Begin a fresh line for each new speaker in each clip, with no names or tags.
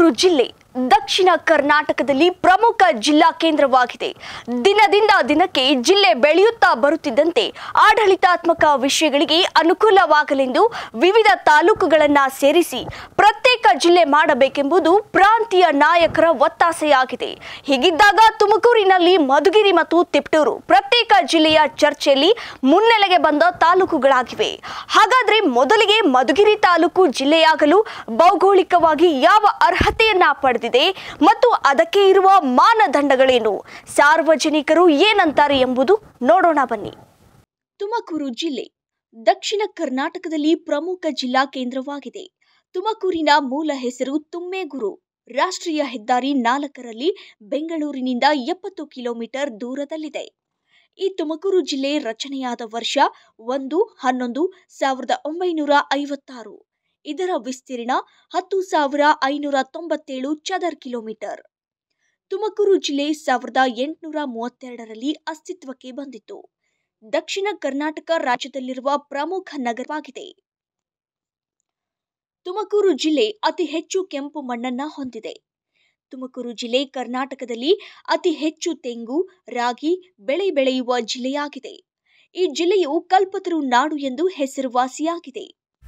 ತುಮಕೂರು ಜಿಲ್ಲೆ ದಕ್ಷಿಣ ಕರ್ನಾಟಕದಲ್ಲಿ ಪ್ರಮುಖ ಜಿಲ್ಲಾ ಕೇಂದ್ರವಾಗಿದೆ ದಿನದಿಂದ ದಿನಕ್ಕೆ ಜಿಲ್ಲೆ ಬೆಳೆಯುತ್ತಾ ಬರುತ್ತಿದ್ದಂತೆ ಆಡಳಿತಾತ್ಮಕ ವಿಷಯಗಳಿಗೆ ಅನುಕೂಲವಾಗಲೆಂದು ವಿವಿಧ ತಾಲೂಕುಗಳನ್ನ ಸೇರಿಸಿ ಪ್ರತ್ಯೇಕ ಜಿಲ್ಲೆ ಮಾಡಬೇಕೆಂಬುದು ಪ್ರಾಂತೀಯ ನಾಯಕರ ಒತ್ತಾಸೆಯಾಗಿದೆ ಹೀಗಿದ್ದಾಗ ತುಮಕೂರಿನಲ್ಲಿ ಮಧುಗಿರಿ ಮತ್ತು ತಿಪ್ಟೂರು ಪ್ರತ್ಯೇಕ ಜಿಲ್ಲೆಯ ಚರ್ಚೆಯಲ್ಲಿ ಮುನ್ನೆಲೆಗೆ ಬಂದ ತಾಲೂಕುಗಳಾಗಿವೆ ಹಾಗಾದ್ರೆ ಮೊದಲಿಗೆ ಮಧುಗಿರಿ ತಾಲೂಕು ಜಿಲ್ಲೆಯಾಗಲು ಭೌಗೋಳಿಕವಾಗಿ ಯಾವ ಅರ್ಹತೆಯನ್ನ ಪಡೆದಿದೆ ಮತ್ತು ಅದಕ್ಕೆ ಇರುವ ಮಾನದಂಡಗಳೇನು ಸಾರ್ವಜನಿಕರು ಏನಂತಾರೆ ಎಂಬುದು ನೋಡೋಣ ಬನ್ನಿ ತುಮಕೂರು ಜಿಲ್ಲೆ ದಕ್ಷಿಣ ಕರ್ನಾಟಕದಲ್ಲಿ ಪ್ರಮುಖ ಜಿಲ್ಲಾ ಕೇಂದ್ರವಾಗಿದೆ ತುಮಕೂರಿನ ಮೂಲ ಹೆಸರು ತುಮ್ಮೇಗುರು ರಾಷ್ಟ್ರೀಯ ಹೆದ್ದಾರಿ ನಾಲ್ಕರಲ್ಲಿ ಬೆಂಗಳೂರಿನಿಂದ ಎಪ್ಪತ್ತು ಕಿಲೋಮೀಟರ್ ದೂರದಲ್ಲಿದೆ ಈ ತುಮಕೂರು ಜಿಲ್ಲೆ ರಚನೆಯಾದ ವರ್ಷ ಒಂದು ಹನ್ನೊಂದು ಸಾವಿರದ ಒಂಬೈನೂರ ಐವತ್ತಾರು ಇದರ ವಿಸ್ತೀರ್ಣ ಹತ್ತು ಸಾವಿರ ಐನೂರ ತೊಂಬತ್ತೇಳು ಚದರ್ ಕಿಲೋಮೀಟರ್ ತುಮಕೂರು ಜಿಲ್ಲೆ ಸಾವಿರದ ಎಂಟುನೂರ ಮೂವತ್ತೆರಡರಲ್ಲಿ ಅಸ್ತಿತ್ವಕ್ಕೆ ಬಂದಿತ್ತು ದಕ್ಷಿಣ ಕರ್ನಾಟಕ ರಾಜ್ಯದಲ್ಲಿರುವ ಪ್ರಮುಖ ನಗರವಾಗಿದೆ ತುಮಕೂರು ಜಿಲ್ಲೆ ಅತಿ ಹೆಚ್ಚು ಕೆಂಪು ಮಣ್ಣನ್ನ ಹೊಂದಿದೆ ತುಮಕೂರು ಜಿಲ್ಲೆ ಕರ್ನಾಟಕದಲ್ಲಿ ಅತಿ ಹೆಚ್ಚು ತೆಂಗು ರಾಗಿ ಬೆಳೆ ಬೆಳೆಯುವ ಜಿಲ್ಲೆಯಾಗಿದೆ ಈ ಜಿಲ್ಲೆಯು ಕಲ್ಪತರು ನಾಡು ಎಂದು ಹೆಸರುವಾಸಿಯಾಗಿದೆ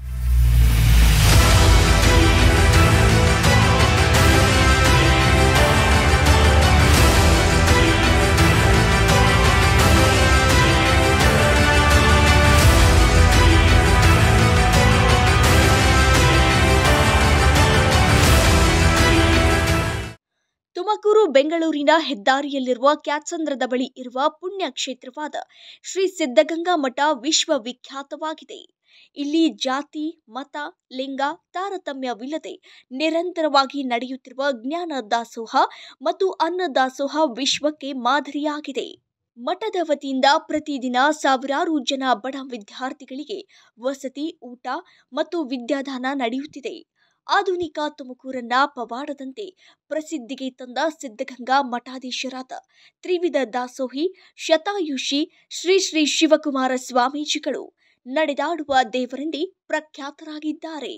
ತುಮಕೂರು ಬೆಂಗಳೂರಿನ ಹೆದ್ದಾರಿಯಲ್ಲಿರುವ ಕ್ಯಾತ್ಸಂದ್ರದ ಬಳಿ ಇರುವ ಪುಣ್ಯ ಕ್ಷೇತ್ರವಾದ ಶ್ರೀ ಸಿದ್ಧಗಂಗಾ ಮಠ ವಿಶ್ವವಿಖ್ಯಾತವಾಗಿದೆ ಇಲ್ಲಿ ಜಾತಿ ಮತ ಲಿಂಗ ತಾರತಮ್ಯವಿಲ್ಲದೆ ನಿರಂತರವಾಗಿ ನಡೆಯುತ್ತಿರುವ ಜ್ಞಾನ ದಾಸೋಹ ಮತ್ತು ಅನ್ನ ದಾಸೋಹ ವಿಶ್ವಕ್ಕೆ ಮಾದರಿಯಾಗಿದೆ ಮಠದ ವತಿಯಿಂದ ಪ್ರತಿದಿನ ಸಾವಿರಾರು ಜನ ಬಡ ವಿದ್ಯಾರ್ಥಿಗಳಿಗೆ ವಸತಿ ಊಟ ಮತ್ತು ವಿದ್ಯಾದಾನ ನಡೆಯುತ್ತಿದೆ ಆಧುನಿಕ ತುಮಕೂರನ್ನ ಪವಾಡದಂತೆ ಪ್ರಸಿದ್ಧಿಗೆ ತಂದ ಸಿದ್ಧಗಂಗಾ ಮಠಾಧೀಶರಾದ ತ್ರಿವಿಧ ದಾಸೋಹಿ ಶತಾಯುಷಿ ಶ್ರೀ ಶ್ರೀ ಶಿವಕುಮಾರ ಸ್ವಾಮೀಜಿಗಳು ನಡೆದಾಡುವ ದೇವರೆಂದೇ ಪ್ರಖ್ಯಾತರಾಗಿದ್ದಾರೆ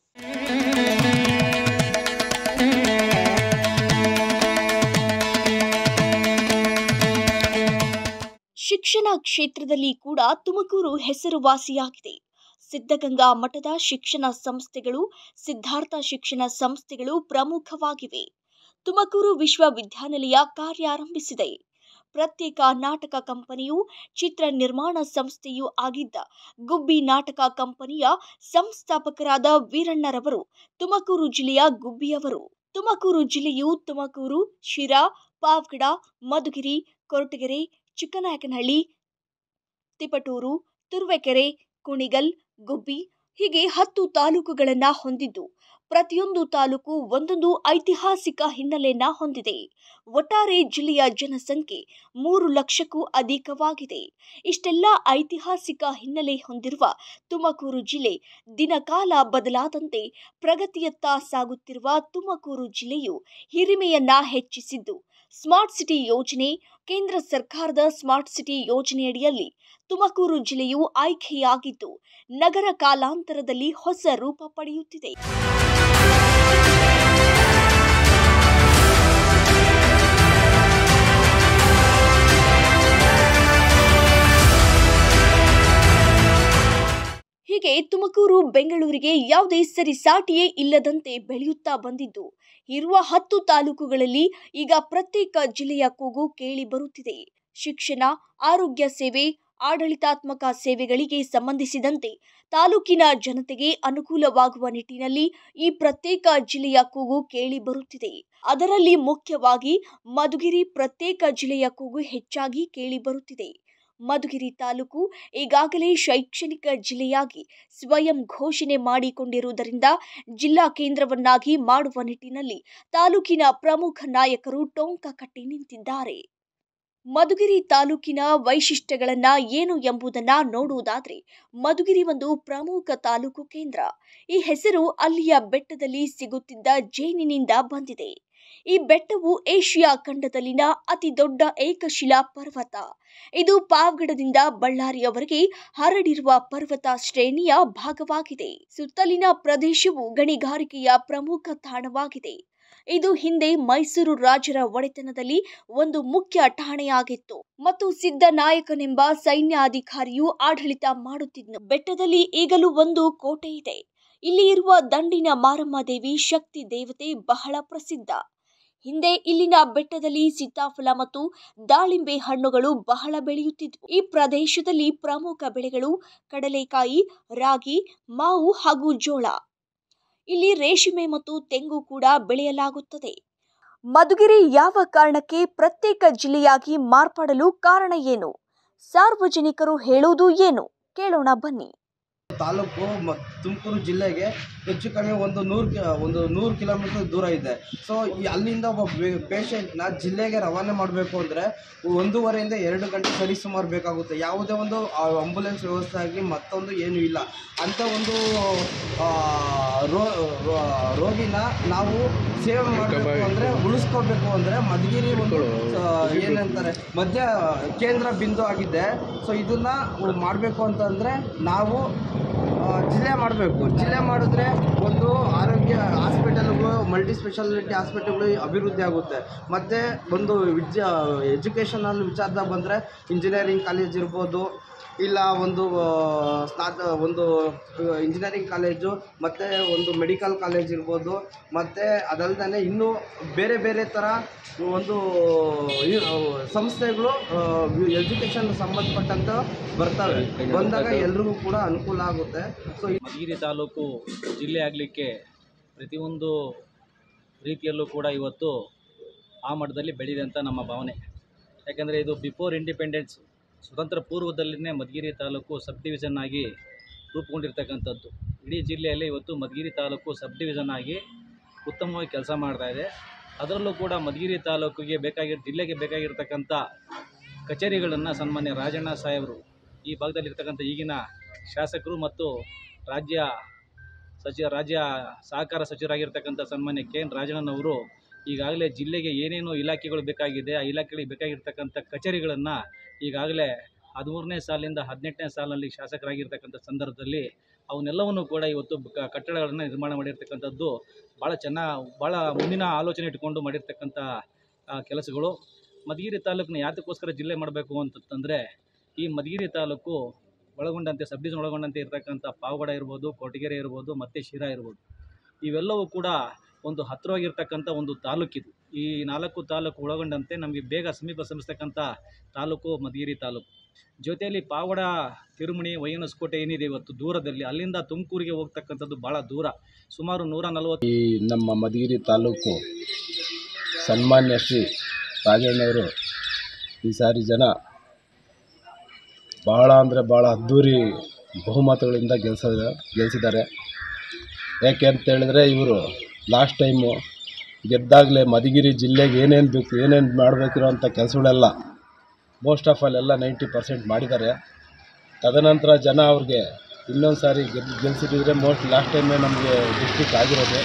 ಶಿಕ್ಷಣ ಕ್ಷೇತ್ರದಲ್ಲಿ ಕೂಡ ತುಮಕೂರು ಹೆಸರುವಾಸಿಯಾಗಿದೆ ಸಿದ್ಧಗಂಗಾ ಮಠದ ಶಿಕ್ಷಣ ಸಂಸ್ಥೆಗಳು ಸಿದ್ಧಾರ್ಥ ಶಿಕ್ಷಣ ಸಂಸ್ಥೆಗಳು ಪ್ರಮುಖವಾಗಿವೆ ತುಮಕೂರು ವಿಶ್ವವಿದ್ಯಾನಿಲಯ ಕಾರ್ಯಾರಂಭಿಸಿದೆ ಪ್ರತ್ಯೇಕ ನಾಟಕ ಕಂಪನಿಯು ಚಿತ್ರ ನಿರ್ಮಾಣ ಸಂಸ್ಥೆಯೂ ಆಗಿದ್ದ ಗುಬ್ಬಿ ನಾಟಕ ಕಂಪನಿಯ ಸಂಸ್ಥಾಪಕರಾದ ವೀರಣ್ಣರವರು ತುಮಕೂರು ಜಿಲ್ಲೆಯ ಗುಬ್ಬಿಯವರು ತುಮಕೂರು ಜಿಲ್ಲೆಯು ತುಮಕೂರು ಶಿರಾ ಪಾವಗಡ ಮಧುಗಿರಿ ಕೊರಟಗೆರೆ ಚಿಕ್ಕನಾಯಕನಹಳ್ಳಿ ತಿಪಟೂರು ತುರುವೇಕೆರೆ ಕುಣಿಗಲ್ ಗುಬ್ಬಿ ಹೀಗೆ ಹತ್ತು ತಾಲೂಕುಗಳನ್ನ ಹೊಂದಿದ್ದು ಪ್ರತಿಯೊಂದು ತಾಲೂಕು ಒಂದೊಂದು ಐತಿಹಾಸಿಕ ಹಿನ್ನೆಲೆಯನ್ನ ಹೊಂದಿದೆ ಒಟ್ಟಾರೆ ಜಿಲ್ಲೆಯ ಜನಸಂಖ್ಯೆ ಮೂರು ಲಕ್ಷಕ್ಕೂ ಅಧಿಕವಾಗಿದೆ ಇಷ್ಟೆಲ್ಲ ಐತಿಹಾಸಿಕ ಹಿನ್ನೆಲೆ ಹೊಂದಿರುವ ತುಮಕೂರು ಜಿಲ್ಲೆ ದಿನಕಾಲ ಬದಲಾದಂತೆ ಪ್ರಗತಿಯತ್ತ ಸಾಗುತ್ತಿರುವ ತುಮಕೂರು ಜಿಲ್ಲೆಯು ಹಿರಿಮೆಯನ್ನ ಹೆಚ್ಚಿಸಿದ್ದು ಸ್ಮಾರ್ಟ್ ಸಿಟಿ ಯೋಜನೆ ಕೇಂದ್ರ ಸರ್ಕಾರದ ಸ್ಮಾರ್ಟ್ ಸಿಟಿ ಯೋಜನೆಯಡಿಯಲ್ಲಿ ತುಮಕೂರು ಜಿಲ್ಲೆಯು ಆಯ್ಕೆಯಾಗಿದ್ದು ನಗರ ಕಾಲಾಂತರದಲ್ಲಿ ಹೊಸ ರೂಪ ಪಡೆಯುತ್ತಿದೆ ಹೀಗೆ ತುಮಕೂರು ಬೆಂಗಳೂರಿಗೆ ಯಾವುದೇ ಸರಿಸಾಟಿಯೇ ಇಲ್ಲದಂತೆ ಬೆಳೆಯುತ್ತಾ ಬಂದಿದ್ದು ಇರುವ ಹತ್ತು ತಾಲೂಕುಗಳಲ್ಲಿ ಈಗ ಪ್ರತ್ಯೇಕ ಜಿಲ್ಲೆಯ ಕೂಗು ಕೇಳಿ ಬರುತ್ತಿದೆ ಶಿಕ್ಷಣ ಆರೋಗ್ಯ ಸೇವೆ ಆಡಳಿತಾತ್ಮಕ ಸೇವೆಗಳಿಗೆ ಸಂಬಂಧಿಸಿದಂತೆ ತಾಲೂಕಿನ ಜನತೆಗೆ ಅನುಕೂಲವಾಗುವ ನಿಟ್ಟಿನಲ್ಲಿ ಈ ಪ್ರತ್ಯೇಕ ಜಿಲ್ಲೆಯ ಕೂಗು ಕೇಳಿ ಬರುತ್ತಿದೆ ಅದರಲ್ಲಿ ಮುಖ್ಯವಾಗಿ ಮಧುಗಿರಿ ಪ್ರತ್ಯೇಕ ಜಿಲ್ಲೆಯ ಕೂಗು ಹೆಚ್ಚಾಗಿ ಕೇಳಿ ಬರುತ್ತಿದೆ ಮಧುಗಿರಿ ತಾಲೂಕು ಈಗಾಗಲೇ ಶೈಕ್ಷಣಿಕ ಜಿಲ್ಲೆಯಾಗಿ ಸ್ವಯಂ ಘೋಷಣೆ ಮಾಡಿಕೊಂಡಿರುವುದರಿಂದ ಜಿಲ್ಲಾ ಕೇಂದ್ರವನ್ನಾಗಿ ಮಾಡುವ ನಿಟ್ಟಿನಲ್ಲಿ ತಾಲೂಕಿನ ಪ್ರಮುಖ ನಾಯಕರು ಟೊಂಕ ಕಟ್ಟಿ ನಿಂತಿದ್ದಾರೆ ಮಧುಗಿರಿ ತಾಲೂಕಿನ ವೈಶಿಷ್ಟ್ಯಗಳನ್ನ ಏನು ಎಂಬುದನ್ನ ನೋಡುವುದಾದ್ರೆ ಮಧುಗಿರಿ ಒಂದು ಪ್ರಮುಖ ತಾಲೂಕು ಕೇಂದ್ರ ಈ ಹೆಸರು ಅಲ್ಲಿಯ ಬೆಟ್ಟದಲ್ಲಿ ಸಿಗುತ್ತಿದ್ದ ಜೇನಿನಿಂದ ಬಂದಿದೆ ಈ ಬೆಟ್ಟವು ಏಷ್ಯಾ ಖಂಡದಲ್ಲಿನ ಅತಿ ದೊಡ್ಡ ಏಕಶಿಲಾ ಪರ್ವತ ಇದು ಪಾವಗಡದಿಂದ ಬಳ್ಳಾರಿಯವರೆಗೆ ಹರಡಿರುವ ಪರ್ವತ ಶ್ರೇಣಿಯ ಭಾಗವಾಗಿದೆ ಸುತ್ತಲಿನ ಪ್ರದೇಶವು ಗಣಿಗಾರಿಕೆಯ ಪ್ರಮುಖ ತಾಣವಾಗಿದೆ ಇದು ಹಿಂದೆ ಮೈಸೂರು ರಾಜರ ಒಡೆತನದಲ್ಲಿ ಒಂದು ಮುಖ್ಯ ಠಾಣೆಯಾಗಿತ್ತು ಮತ್ತು ಸಿದ್ದನಾಯಕನೆಂಬ ಸೈನ್ಯಾಧಿಕಾರಿಯು ಆಡಳಿತ ಮಾಡುತ್ತಿದ್ದ ಬೆಟ್ಟದಲ್ಲಿ ಈಗಲೂ ಒಂದು ಕೋಟೆ ಇದೆ ಇಲ್ಲಿ ಇರುವ ದಂಡಿನ ಮಾರಮ್ಮ ದೇವಿ ಶಕ್ತಿ ದೇವತೆ ಬಹಳ ಪ್ರಸಿದ್ಧ ಹಿಂದೆ ಇಲ್ಲಿನ ಬೆಟ್ಟದಲ್ಲಿ ಸೀತಾಫಲ ಮತ್ತು ದಾಳಿಂಬೆ ಹಣ್ಣುಗಳು ಬಹಳ ಬೆಳೆಯುತ್ತಿದ್ವು ಈ ಪ್ರದೇಶದಲ್ಲಿ ಪ್ರಮುಖ ಬೆಳೆಗಳು ಕಡಲೆಕಾಯಿ ರಾಗಿ ಮಾವು ಹಾಗೂ ಜೋಳ ಇಲ್ಲಿ ರೇಷ್ಮೆ ಮತ್ತು ತೆಂಗು ಕೂಡ ಬೆಳೆಯಲಾಗುತ್ತದೆ ಮಧುಗಿರಿ ಯಾವ ಕಾರಣಕ್ಕೆ ಪ್ರತ್ಯೇಕ ಜಿಲ್ಲೆಯಾಗಿ ಮಾರ್ಪಡಲು ಕಾರಣ ಏನು ಸಾರ್ವಜನಿಕರು ಹೇಳುವುದು ಏನು ಕೇಳೋಣ ಬನ್ನಿ
ತಾಲೂಕು ಮ ತುಮಕೂರು ಜಿಲ್ಲೆಗೆ ಹೆಚ್ಚು ಕಡಿಮೆ ಒಂದು ನೂರು ಕಿ ಒಂದು ನೂರು ಕಿಲೋಮೀಟರ್ ದೂರ ಇದೆ ಸೊ ಈ ಅಲ್ಲಿಂದ ಒಬ್ಬ ಪೇಷಂಟ್ನ ಜಿಲ್ಲೆಗೆ ರವಾನೆ ಮಾಡಬೇಕು ಅಂದರೆ ಒಂದೂವರೆಯಿಂದ ಎರಡು ಗಂಟೆ ಸರಿಸುಮಾರು ಬೇಕಾಗುತ್ತೆ ಯಾವುದೇ ಒಂದು ಆಂಬುಲೆನ್ಸ್ ವ್ಯವಸ್ಥೆ ಆಗಲಿ ಮತ್ತೊಂದು ಏನೂ ಇಲ್ಲ ಅಂಥ ಒಂದು ಆ, ರೋ ರೋ- ರೋಗಿನ ನಾವು ಸೇವೆ ಮಾಡಬೇಕು ಅಂದರೆ ಉಳಿಸ್ಕೋಬೇಕು ಅಂದರೆ ಮಧುಗಿರಿ ಒಂದು ಆ, ಏನಂತಾರೆ ಮಧ್ಯ ಕೇಂದ್ರ ಬಿಂದು ಆಗಿದೆ ಸೊ ಇದನ್ನ ಮಾಡಬೇಕು ಅಂತಂದರೆ ನಾವು ಆ, ಜಿಲ್ಲೆ ಮಾಡಬೇಕು ಜಿಲ್ಲೆ ಮಾಡಿದ್ರೆ ಒಂದು ಆರೋಗ್ಯ ಹಾಸ್ಪಿಟಲ್ಗಳು ಮಲ್ಟಿ ಸ್ಪೆಷಾಲಿಟಿ ಹಾಸ್ಪಿಟಲ್ಗಳು ಅಭಿವೃದ್ಧಿ ಆಗುತ್ತೆ ಮತ್ತು ಒಂದು ವಿದ್ಯಾ ಎಜುಕೇಷನಲ್ಲಿ ವಿಚಾರದಾಗ ಬಂದರೆ ಇಂಜಿನಿಯರಿಂಗ್ ಕಾಲೇಜ್ ಇರ್ಬೋದು ಇಲ್ಲ ಒಂದು ಆ, ಸ್ನಾತ ಒಂದು ಇಂಜಿನಿಯರಿಂಗ್ ಕಾಲೇಜು ಮತ್ತು ಒಂದು ಮೆಡಿಕಲ್ ಕಾಲೇಜ್ ಇರ್ಬೋದು ಮತ್ತು ಅದಲ್ದೇ ಇನ್ನೂ ಬೇರೆ ಬೇರೆ ಥರ ಒಂದು ಈ- ಸಂಸ್ಥೆಗಳು ಎಜುಕೇಷನ್ ಸಂಬಂಧಪಟ್ಟಂತ ಬರ್ತವೆ ಬಂದಾಗ ಎಲ್ರಿಗೂ ಕೂಡ ಅನುಕೂಲ ಆಗುತ್ತೆ ಸೊ
ಮಧುಗಿರಿ ತಾಲೂಕು ಜಿಲ್ಲೆ ಆಗಲಿಕ್ಕೆ ಪ್ರತಿಯೊಂದು ರೀತಿಯಲ್ಲೂ ಕೂಡ ಇವತ್ತು ಆ ಮಟ್ಟದಲ್ಲಿ ಬೆಳೆದಿದೆ ಅಂತ ನಮ್ಮ ಭಾವನೆ ಯಾಕೆಂದರೆ ಇದು ಬಿಫೋರ್ ಇಂಡಿಪೆಂಡೆನ್ಸ್ ಸ್ವತಂತ್ರ ಪೂರ್ವದಲ್ಲಿನೇ ಮಧುಗಿರಿ ತಾಲೂಕು ಸಬ್ ಡಿವಿಷನ್ ಆಗಿ ರೂಪುಗೊಂಡಿರ್ತಕ್ಕಂಥದ್ದು ಇಡೀ ಜಿಲ್ಲೆಯಲ್ಲಿ ಇವತ್ತು ಮಧುಗಿರಿ ತಾಲೂಕು ಸಬ್ ಡಿವಿಷನ್ ಆಗಿ ಉತ್ತಮವಾಗಿ ಕೆಲಸ ಮಾಡ್ತಾ ಇದೆ ಅದರಲ್ಲೂ ಕೂಡ ಮಧುಗಿರಿ ತಾಲೂಕಿಗೆ ಬೇಕಾಗಿರೋ ಜಿಲ್ಲೆಗೆ ಬೇಕಾಗಿರ್ತಕ್ಕಂಥ ಕಚೇರಿಗಳನ್ನು ಸನ್ಮಾನ್ಯ ರಾಜಣ್ಣ ಸಾಹೇಬರು ಈ ಭಾಗದಲ್ಲಿರ್ತಕ್ಕಂಥ ಈಗಿನ ಶಾಸಕರು ಮತ್ತು ರಾಜ್ಯ ಸಚಿವ ರಾಜ್ಯ ಸಹಕಾರ ಸಚಿವರಾಗಿರ್ತಕ್ಕಂಥ ಸನ್ಮಾನ್ಯ ಕೆ ಎನ್ ರಾಜಣ್ಣನವರು ಈಗಾಗಲೇ ಜಿಲ್ಲೆಗೆ ಏನೇನು ಇಲಾಖೆಗಳು ಬೇಕಾಗಿದೆ ಆ ಇಲಾಖೆಗಳಿಗೆ ಬೇಕಾಗಿರ್ತಕ್ಕಂಥ ಕಚೇರಿಗಳನ್ನು ಈಗಾಗಲೇ ಹದಿಮೂರನೇ ಸಾಲಿಂದ ಹದಿನೆಂಟನೇ ಸಾಲಿನಲ್ಲಿ ಶಾಸಕರಾಗಿರ್ತಕ್ಕಂಥ ಸಂದರ್ಭದಲ್ಲಿ ಅವನ್ನೆಲ್ಲವನ್ನು ಕೂಡ ಇವತ್ತು ಕ- ಕಟ್ಟಡಗಳನ್ನು ನಿರ್ಮಾಣ ಮಾಡಿರ್ತಕ್ಕಂಥದ್ದು ಭಾಳ ಚೆನ್ನಾಗಿ ಭಾಳ ಮುಂದಿನ ಆಲೋಚನೆ ಇಟ್ಕೊಂಡು ಮಾಡಿರ್ತಕ್ಕಂಥ ಆ, ಕೆಲಸಗಳು ಮಧುಗಿರಿ ತಾಲೂಕನ್ನ ಯಾತಕ್ಕೋಸ್ಕರ ಜಿಲ್ಲೆ ಮಾಡಬೇಕು ಅಂತಂದರೆ ಈ ಮಧುಗಿರಿ ತಾಲೂಕು ಒಳಗೊಂಡಂತೆ ಸಬ್ ಡಿವಿಷನ್ ಒಳಗೊಂಡಂತೆ ಇರತಕ್ಕಂಥ ಪಾವಗಡ ಇರ್ಬೋದು ಕೊಟಗೆರೆ ಇರ್ಬೋದು ಮತ್ತು ಶಿರಾ ಇರ್ಬೋದು ಇವೆಲ್ಲವೂ ಕೂಡ ಒಂದು ಹತ್ತಿರವಾಗಿರ್ತಕ್ಕಂಥ ಒಂದು ತಾಲೂಕಿದು ಈ ನಾಲ್ಕು ತಾಲೂಕು ಒಳಗೊಂಡಂತೆ ನಮಗೆ ಬೇಗ ಸಮೀಪ ಸಮಿಸ್ತಕ್ಕಂಥ ತಾಲೂಕು ಮಧುಗಿರಿ ತಾಲೂಕು ಜೊತೆಯಲ್ಲಿ ಪಾವಗಡ ತಿರುಮಣಿ ವೈಎನ್ಎಸ್ಕೋಟೆ ಏನಿದೆ ಇವತ್ತು ದೂರದಲ್ಲಿ ಅಲ್ಲಿಂದ ತುಮಕೂರಿಗೆ ಹೋಗ್ತಕ್ಕಂಥದ್ದು ಭಾಳ ದೂರ ಸುಮಾರು ನೂರ ನಲವತ್ತು
ಈ ನಮ್ಮ ಮಧುಗಿರಿ ತಾಲೂಕು ಸನ್ಮಾನ್ಯ ಶ್ರೀ ರಾಜಣ್ಣವರು ಈ ಸಾರಿ ಜನ ಭಾಳ ಅಂದರೆ ಭಾಳ ಅದ್ಧೂರಿ ಬಹುಮತಗಳಿಂದ ಗೆಲ್ಸ ಗೆಲ್ಸಿದ್ದಾರೆ ಯಾಕೆ ಅಂತ ಹೇಳಿದ್ರೆ ಇವರು ಲಾಸ್ಟ್ ಟೈಮು ಗೆದ್ದಾಗಲೇ ಮಧುಗಿರಿ ಜಿಲ್ಲೆಗೆ ಏನೇನು ಬೇಕು ಏನೇನು ಮಾಡಬೇಕಿರೋ ಅಂಥ ಕೆಲಸಗಳೆಲ್ಲ ಮೋಸ್ಟ್ ಆಫ್ ಆಲ್ ಎಲ್ಲ ನೈಂಟಿ ಪರ್ಸೆಂಟ್ ಮಾಡಿದ್ದಾರೆ ತದನಂತರ ಜನ ಅವ್ರಿಗೆ ಇನ್ನೊಂದು ಸಾರಿ ಗೆಲ್ ಗೆಲ್ಸಿದ್ರೆ ಮೋಸ್ಟ್ ಲಾಸ್ಟ್ ಟೈಮೇ ನಮಗೆ ಡಿಸ್ಟಿಕ್ ಆಗಿರೋದು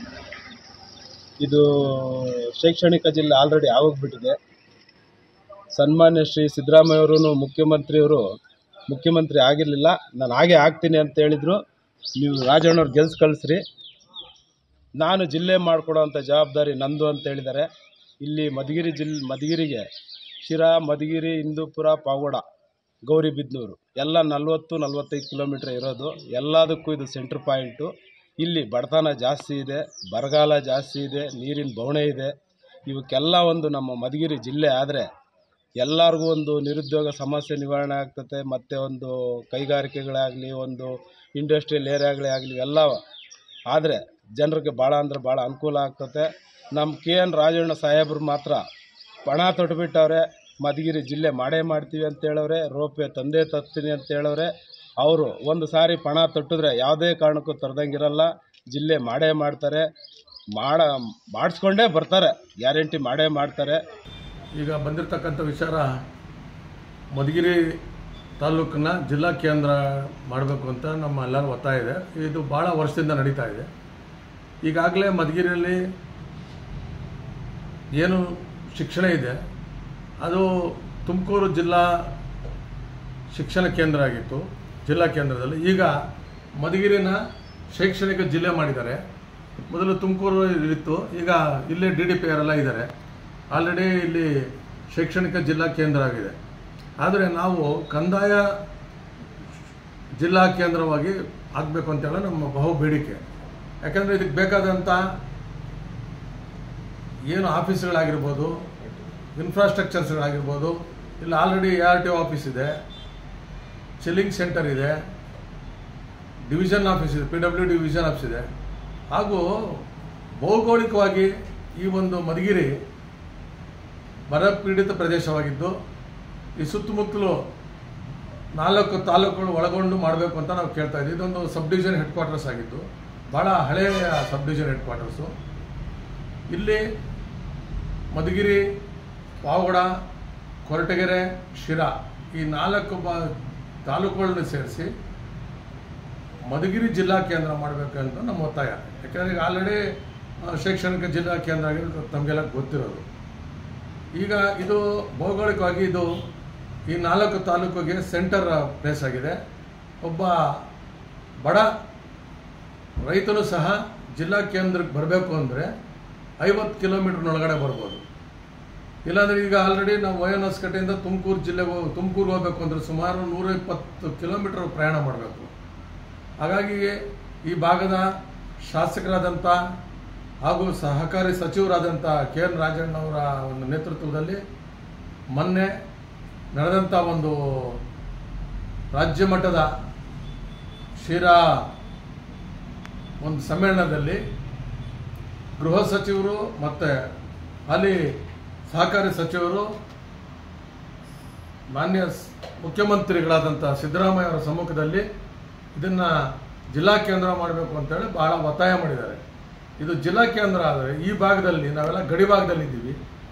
ಇದು ಶೈಕ್ಷಣಿಕ ಜಿಲ್ಲೆ ಆಲ್ರೆಡಿ ಆಗೋಗ್ಬಿಟ್ಟಿದೆ ಸನ್ಮಾನ್ಯ ಶ್ರೀ ಸಿದ್ದರಾಮಯ್ಯವರು ಮುಖ್ಯಮಂತ್ರಿಯವರು ಮುಖ್ಯಮಂತ್ರಿ ಆಗಿರಲಿಲ್ಲ ನಾನು ಹಾಗೆ ಆಗ್ತೀನಿ ಅಂತ ಹೇಳಿದರು ನೀವು ರಾಜಣ್ಣವ್ರು ಗೆಲ್ಸ್ ಕಳಿಸ್ರಿ ನಾನು ಜಿಲ್ಲೆ ಮಾಡಿಕೊಡೋವಂಥ ಜವಾಬ್ದಾರಿ ನಂದು ಅಂತ ಹೇಳಿದ್ದಾರೆ ಇಲ್ಲಿ ಮಧುಗಿರಿ ಜಿಲ್ಲೆ ಮಧುಗಿರಿಗೆ ಶಿರಾ ಮಧುಗಿರಿ ಹಿಂದೂಪುರ ಪಾವಗಡ ಗೌರಿಬಿದನೂರು ಎಲ್ಲ ನಲ್ವತ್ತು ನಲ್ವತ್ತೈದು ಕಿಲೋಮೀಟ್ರ್ ಇರೋದು ಎಲ್ಲದಕ್ಕೂ ಇದು ಸೆಂಟ್ರ್ ಪಾಯಿಂಟು ಇಲ್ಲಿ ಬಡತನ ಜಾಸ್ತಿ ಇದೆ ಬರಗಾಲ ಜಾಸ್ತಿ ಇದೆ ನೀರಿನ ಬವಣೆ ಇದೆ ಇವಕ್ಕೆಲ್ಲ ಒಂದು ನಮ್ಮ ಮಧುಗಿರಿ ಜಿಲ್ಲೆ ಆದರೆ ಎಲ್ಲರಿಗೂ ಒಂದು ನಿರುದ್ಯೋಗ ಸಮಸ್ಯೆ ನಿವಾರಣೆ ಆಗ್ತದೆ ಮತ್ತು ಒಂದು ಕೈಗಾರಿಕೆಗಳಾಗಲಿ ಒಂದು ಇಂಡಸ್ಟ್ರಿಯಲ್ ಏರಿಯಾಗಳೇ ಆಗಲಿ ಎಲ್ಲ ಆದರೆ ಜನರಿಗೆ ಭಾಳ ಅಂದ್ರೆ ಭಾಳ ಅನುಕೂಲ ಆಗ್ತದೆ ನಮ್ಮ ಕೆ ಎನ್ ರಾಜಣ್ಣ ಸಾಹೇಬ್ರು ಮಾತ್ರ ಪಣ ತೊಟ್ಬಿಟ್ಟವ್ರೆ ಮಧುಗಿರಿ ಜಿಲ್ಲೆ ಮಾಡೇ ಮಾಡ್ತೀವಿ ಅಂತ ಹೇಳವ್ರೆ ರೋಪೆ ತಂದೆ ತರ್ತೀನಿ ಅಂತ ಹೇಳವ್ರೆ ಅವರು ಒಂದು ಸಾರಿ ಪಣ ತೊಟ್ಟಿದ್ರೆ ಯಾವುದೇ ಕಾರಣಕ್ಕೂ ತರದಂಗಿರಲ್ಲ ಜಿಲ್ಲೆ ಮಾಡೇ ಮಾಡ್ತಾರೆ ಮಾಡ ಮಾಡಿಸ್ಕೊಂಡೇ ಬರ್ತಾರೆ ಗ್ಯಾರಂಟಿ ಮಾಡೇ ಮಾಡ್ತಾರೆ
ಈಗ ಬಂದಿರತಕ್ಕಂಥ ವಿಚಾರ ಮಧುಗಿರಿ ತಾಲೂಕನ್ನ ಜಿಲ್ಲಾ ಕೇಂದ್ರ ಮಾಡಬೇಕು ಅಂತ ನಮ್ಮ ಎಲ್ಲರ ಒತ್ತಾಯ ಇದೆ ಇದು ಭಾಳ ವರ್ಷದಿಂದ ನಡೀತಾ ಇದೆ ಈಗಾಗಲೇ ಮಧುಗಿರಿಯಲ್ಲಿ ಏನು ಶಿಕ್ಷಣ ಇದೆ ಅದು ತುಮಕೂರು ಜಿಲ್ಲಾ ಶಿಕ್ಷಣ ಕೇಂದ್ರ ಆಗಿತ್ತು ಜಿಲ್ಲಾ ಕೇಂದ್ರದಲ್ಲಿ ಈಗ ಮಧುಗಿರಿನ ಶೈಕ್ಷಣಿಕ ಜಿಲ್ಲೆ ಮಾಡಿದ್ದಾರೆ ಮೊದಲು ತುಮಕೂರು ಇತ್ತು ಈಗ ಇಲ್ಲೇ ಡಿ ಡಿ ಪಿ ಆರ್ ಎಲ್ಲ ಇದ್ದಾರೆ ಆಲ್ರೆಡಿ ಇಲ್ಲಿ ಶೈಕ್ಷಣಿಕ ಜಿಲ್ಲಾ ಕೇಂದ್ರ ಆಗಿದೆ ಆದರೆ ನಾವು ಕಂದಾಯ ಜಿಲ್ಲಾ ಕೇಂದ್ರವಾಗಿ ಆಗಬೇಕು ಅಂತೇಳಿ ನಮ್ಮ ಬಹು ಬೇಡಿಕೆ ಯಾಕಂದರೆ ಇದಕ್ಕೆ ಬೇಕಾದಂಥ ಏನು ಆಫೀಸ್ಗಳಾಗಿರ್ಬೋದು ಇನ್ಫ್ರಾಸ್ಟ್ರಕ್ಚರ್ಸ್ಗಳಾಗಿರ್ಬೋದು ಇಲ್ಲಿ already A R T office ಇದೆ ಚಿಲ್ಲಿಂಗ್ ಸೆಂಟರ್ ಇದೆ ಡಿವಿಷನ್ ಆಫೀಸ್ ಇದೆ ಪಿ ಡಬ್ಲ್ಯೂ ಡಿವಿಷನ್ ಆಫೀಸ್ ಇದೆ ಹಾಗೂ ಭೌಗೋಳಿಕವಾಗಿ ಈ ಒಂದು ಮಧುಗಿರಿ ಬರ ಪೀಡಿತ ಪ್ರದೇಶವಾಗಿದ್ದು ಈ ಸುತ್ತಮುತ್ತಲು ನಾಲ್ಕು ತಾಲೂಕುಗಳು ಒಳಗೊಂಡು ಮಾಡಬೇಕು ಅಂತ ನಾವು ಕೇಳ್ತಾ ಇದ್ದೀವಿ ಇದೊಂದು ಸಬ್ ಡಿವಿಷನ್ ಹೆಡ್ ಕ್ವಾರ್ಟರ್ಸ್ ಆಗಿದ್ದು ಭಾಳ ಹಳೆಯ ಸಬ್ ಡಿವಿಷನ್ ಹೆಡ್ ಕ್ವಾರ್ಟರ್ಸು ಇಲ್ಲಿ ಮಧುಗಿರಿ ಪಾವಗಡ ಕೊರಟಗೆರೆ ಶಿರಾ ಈ ನಾಲ್ಕು ಬ ತಾಲೂಕುಗಳನ್ನು ಸೇರಿಸಿ ಮಧುಗಿರಿ ಜಿಲ್ಲಾ ಕೇಂದ್ರ ಮಾಡಬೇಕಂತ ನಮ್ಮ ಒತ್ತಾಯ ಯಾಕಂದರೆ ಈಗ ಆಲ್ರೆಡಿ ಶೈಕ್ಷಣಿಕ ಜಿಲ್ಲಾ ಕೇಂದ್ರ ಆಗಿರೋದು ತಮಗೆಲ್ಲ ಗೊತ್ತಿರೋದು ಈಗ ಇದು ಭೌಗೋಳಿಕವಾಗಿ ಇದು ಈ ನಾಲ್ಕು ತಾಲೂಕಿಗೆ ಸೆಂಟರ್ ಪ್ಲೇಸ್ ಆಗಿದೆ ಒಬ್ಬ ಬಡ ರೈತನು ಸಹ ಜಿಲ್ಲಾ ಕೇಂದ್ರಕ್ಕೆ ಬರಬೇಕು ಅಂದರೆ ಐವತ್ತು ಕಿಲೋಮೀಟ್ರ್ನೊಳಗಡೆ ಬರ್ಬೋದು ಇಲ್ಲಾಂದರೆ ಈಗ ಆಲ್ರೆಡಿ ನಾವು ವೈ ಎನ್ ಎಸ್ ಕಟ್ಟೆಯಿಂದ ತುಮಕೂರು ಜಿಲ್ಲೆಗೆ ಹೋಗಿ ತುಮಕೂರು ಹೋಗಬೇಕು ಅಂದರೆ ಸುಮಾರು ನೂರ ಇಪ್ಪತ್ತು ಕಿಲೋಮೀಟರ್ ಪ್ರಯಾಣ ಮಾಡಬೇಕು ಹಾಗಾಗಿ ಈ ಭಾಗದ ಶಾಸಕರಾದಂಥ ಹಾಗೂ ಸಹಕಾರಿ ಸಚಿವರಾದಂಥ ಕೆ ಎನ್ ರಾಜಣ್ಣವರ ಒಂದು ನೇತೃತ್ವದಲ್ಲಿ ಮೊನ್ನೆ ನಡೆದಂಥ ಒಂದು ರಾಜ್ಯ ಮಟ್ಟದ ಶಿರಾ ಒಂದು ಸಮ್ಮೇಳನದಲ್ಲಿ ಗೃಹ ಸಚಿವರು ಮತ್ತು ಅಲ್ಲಿ ಸಹಕಾರಿ ಸಚಿವರು ಮಾನ್ಯ ಸ್- ಮುಖ್ಯಮಂತ್ರಿಗಳಾದಂಥ ಸಿದ್ದರಾಮಯ್ಯ ಅವರ ಸಮ್ಮುಖದಲ್ಲಿ ಇದನ್ನು ಜಿಲ್ಲಾ ಕೇಂದ್ರ ಮಾಡಬೇಕು ಅಂತೇಳಿ ಭಾಳ ಒತ್ತಾಯ ಮಾಡಿದ್ದಾರೆ ಇದು ಜಿಲ್ಲಾ ಕೇಂದ್ರ ಆದರೆ ಈ ಭಾಗದಲ್ಲಿ ನಾವೆಲ್ಲ ಗಡಿ ಭಾಗದಲ್ಲಿ ಇದ್ದೀವಿ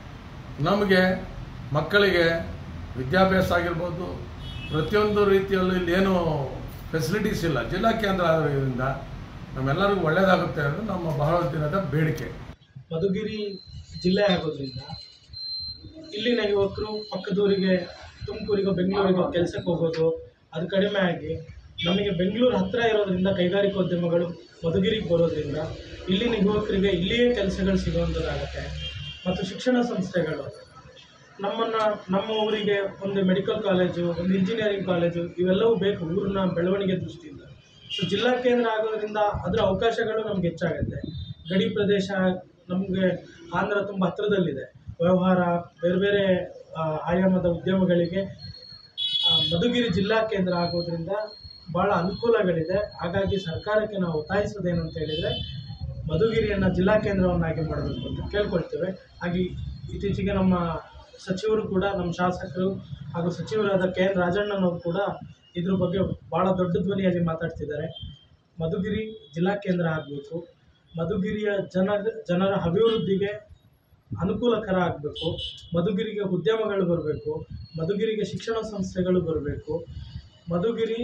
ನಮಗೆ ಮಕ್ಕಳಿಗೆ ವಿದ್ಯಾಭ್ಯಾಸ ಆಗಿರ್ಬೋದು ಪ್ರತಿಯೊಂದು ರೀತಿಯಲ್ಲೂ ಇಲ್ಲಿ ಏನು ಫೆಸಿಲಿಟೀಸ್ ಇಲ್ಲ ಜಿಲ್ಲಾ ಕೇಂದ್ರ ಆದ್ರಿಂದ ನಮ್ಮೆಲ್ಲರಿಗೂ ಒಳ್ಳೆಯದಾಗುತ್ತೆ ಅನ್ನೋದು ನಮ್ಮ ಬಹಳ ದಿನದ ಬೇಡಿಕೆ
ಮಧುಗಿರಿ ಜಿಲ್ಲೆ ಆಗೋದ್ರಿಂದ ಇಲ್ಲಿನ ಯುವಕರು ಪಕ್ಕದೂರಿಗೆ ತುಮಕೂರಿಗೋ ಬೆಂಗಳೂರಿಗೋ ಕೆಲಸಕ್ಕೆ ಹೋಗೋದು ಅದು ಕಡಿಮೆ ಆಗಿ ನಮಗೆ ಬೆಂಗಳೂರು ಹತ್ತಿರ ಇರೋದ್ರಿಂದ ಕೈಗಾರಿಕೋದ್ಯಮಗಳು ಮಧುಗಿರಿಗೆ ಬರೋದ್ರಿಂದ ಇಲ್ಲಿನ ಯುವಕರಿಗೆ ಇಲ್ಲಿಯೇ ಕೆಲಸಗಳು ಸಿಗುವಂಥದ್ದಾಗತ್ತೆ ಮತ್ತು ಶಿಕ್ಷಣ ಸಂಸ್ಥೆಗಳು ನಮ್ಮನ್ನು ನಮ್ಮ ಊರಿಗೆ ಒಂದು ಮೆಡಿಕಲ್ ಕಾಲೇಜು ಒಂದು ಇಂಜಿನಿಯರಿಂಗ್ ಕಾಲೇಜು ಇವೆಲ್ಲವೂ ಬೇಕು ಊರಿನ ಬೆಳವಣಿಗೆ ದೃಷ್ಟಿಯಿಂದ ಸೊ ಜಿಲ್ಲಾ ಕೇಂದ್ರ ಆಗೋದ್ರಿಂದ ಅದರ ಅವಕಾಶಗಳು ನಮ್ಗೆ ಹೆಚ್ಚಾಗುತ್ತೆ ಗಡಿ ಪ್ರದೇಶ ನಮಗೆ ಆಂಧ್ರ ತುಂಬ ಹತ್ತಿರದಲ್ಲಿದೆ ವ್ಯವಹಾರ ಬೇರೆ ಬೇರೆ ಆ, ಆಯಾಮದ ಉದ್ಯಮಗಳಿಗೆ ಆ, ಮಧುಗಿರಿ ಜಿಲ್ಲಾ ಕೇಂದ್ರ ಆಗೋದ್ರಿಂದ ಭಾಳ ಅನುಕೂಲಗಳಿದೆ ಹಾಗಾಗಿ ಸರ್ಕಾರಕ್ಕೆ ನಾವು ಒತ್ತಾಯಿಸೋದೇನಂತ ಹೇಳಿದರೆ ಮಧುಗಿರಿಯನ್ನು ಜಿಲ್ಲಾ ಕೇಂದ್ರವನ್ನಾಗಿ ಮಾಡಬೇಕು ಅಂತ ಕೇಳ್ಕೊಳ್ತೇವೆ ಹಾಗೆ ಇತ್ತೀಚೆಗೆ ನಮ್ಮ ಸಚಿವರು ಕೂಡ ನಮ್ಮ ಶಾಸಕರು ಹಾಗೂ ಸಚಿವರಾದ ಕೆ ಎನ್ ರಾಜಣ್ಣನವರು ಕೂಡ ಇದ್ರ ಬಗ್ಗೆ ಭಾಳ ದೊಡ್ಡ ಧ್ವನಿಯಲ್ಲಿ ಮಾತಾಡ್ತಿದ್ದಾರೆ ಮಧುಗಿರಿ ಜಿಲ್ಲಾ ಕೇಂದ್ರ ಆಗಬೇಕು ಮಧುಗಿರಿಯ ಜನ ಜನರ ಅಭಿವೃದ್ಧಿಗೆ ಅನುಕೂಲಕರ ಆಗಬೇಕು ಮಧುಗಿರಿಗೆ ಉದ್ಯಮಗಳು ಬರಬೇಕು ಮಧುಗಿರಿಗೆ ಶಿಕ್ಷಣ ಸಂಸ್ಥೆಗಳು ಬರಬೇಕು ಮಧುಗಿರಿ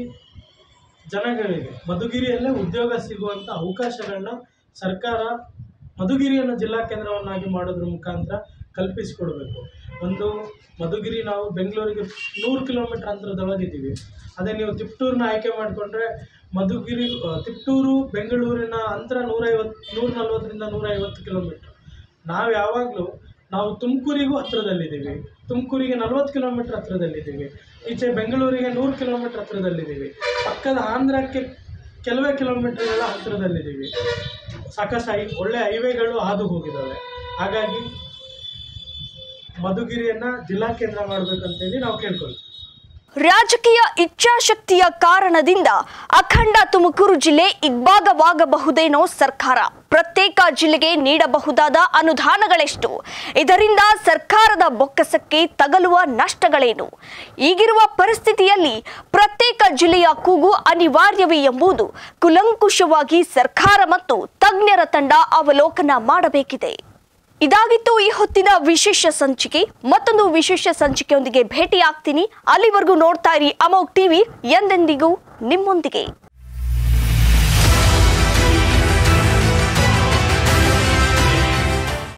ಜನಗಳಿಗೆ ಮಧುಗಿರಿಯಲ್ಲೇ ಉದ್ಯೋಗ ಸಿಗುವಂಥ ಅವಕಾಶಗಳನ್ನ ಸರ್ಕಾರ ಮಧುಗಿರಿಯನ್ನು ಜಿಲ್ಲಾ ಕೇಂದ್ರವನ್ನಾಗಿ ಮಾಡೋದ್ರ ಮುಖಾಂತರ ಕಲ್ಪಿಸಿಕೊಡ್ಬೇಕು ಒಂದು ಮಧುಗಿರಿ ನಾವು ಬೆಂಗಳೂರಿಗೆ ನೂರು ಕಿಲೋಮೀಟರ್ ಅಂತರದೊಳಗಿದ್ದೀವಿ ಅದೇ ನೀವು ತಿಪ್ಟೂರನ್ನ ಆಯ್ಕೆ ಮಾಡಿಕೊಂಡ್ರೆ ಮಧುಗಿರಿ ಆ, ತಿಪ್ಟೂರು ಬೆಂಗಳೂರಿನ ಅಂತರ ನೂರೈವತ್ತು ನೂರ ನಲ್ವತ್ತರಿಂದ ನೂರ ಐವತ್ತು ಕಿಲೋಮೀಟರ್ ನಾವು ಯಾವಾಗಲೂ ನಾವು ತುಮಕೂರಿಗೂ ಹತ್ತಿರದಲ್ಲಿದ್ದೀವಿ ತುಮಕೂರಿಗೆ ನಲ್ವತ್ತು ಕಿಲೋಮೀಟರ್ ಹತ್ತಿರದಲ್ಲಿದ್ದೀವಿ ಈಚೆ ಬೆಂಗಳೂರಿಗೆ ನೂರು ಕಿಲೋಮೀಟರ್ ಹತ್ತಿರದಲ್ಲಿದ್ದೀವಿ ಪಕ್ಕದ ಆಂಧ್ರಕ್ಕೆ ಕೆಲವೇ ಕಿಲೋಮೀಟರ್ಗಳ ಹತ್ತಿರದಲ್ಲಿದ್ದೀವಿ ಸಾಕಷ್ಟು ಹೈ ಒಳ್ಳೆ ಹೈವೇಗಳು ಹಾದು ಹೋಗಿದ್ದಾವೆ ಹಾಗಾಗಿ ಮಧುಗಿರಿಯನ್ನು ಜಿಲ್ಲಾ ಕೇಂದ್ರ ಮಾಡಬೇಕಂತೇಳಿ ನಾವು ಕೇಳ್ಕೊಳ್ತೀವಿ
ರಾಜಕೀಯ ಇಚ್ಛಾಶಕ್ತಿಯ ಕಾರಣದಿಂದ ಅಖಂಡ ತುಮಕೂರು ಜಿಲ್ಲೆ ಇಬ್ಬಾಗವಾಗಬಹುದೇನೋ ಸರ್ಕಾರ ಪ್ರತ್ಯೇಕ ಜಿಲ್ಲೆಗೆ ನೀಡಬಹುದಾದ ಅನುದಾನಗಳೆಷ್ಟು ಇದರಿಂದ ಸರ್ಕಾರದ ಬೊಕ್ಕಸಕ್ಕೆ ತಗಲುವ ನಷ್ಟಗಳೇನು ಈಗಿರುವ ಪರಿಸ್ಥಿತಿಯಲ್ಲಿ ಪ್ರತ್ಯೇಕ ಜಿಲ್ಲೆಯ ಕೂಗು ಅನಿವಾರ್ಯವೇ ಎಂಬುದು ಕುಲಂಕುಷವಾಗಿ ಸರ್ಕಾರ ಮತ್ತು ತಜ್ಞರ ತಂಡ ಅವಲೋಕನ ಮಾಡಬೇಕಿದೆ ಇದಾಗಿತ್ತು ಈ ಹೊತ್ತಿನ ವಿಶೇಷ ಸಂಚಿಕೆ ಮತ್ತೊಂದು ವಿಶೇಷ ಸಂಚಿಕೆಯೊಂದಿಗೆ ಭೇಟಿಯಾಗ್ತೀನಿ ಅಲ್ಲಿವರೆಗೂ ನೋಡ್ತಾ ಇರಿ ಅಮೋಕ್ ಟಿವಿ ಎಂದೆಂದಿಗೂ ನಿಮ್ಮೊಂದಿಗೆ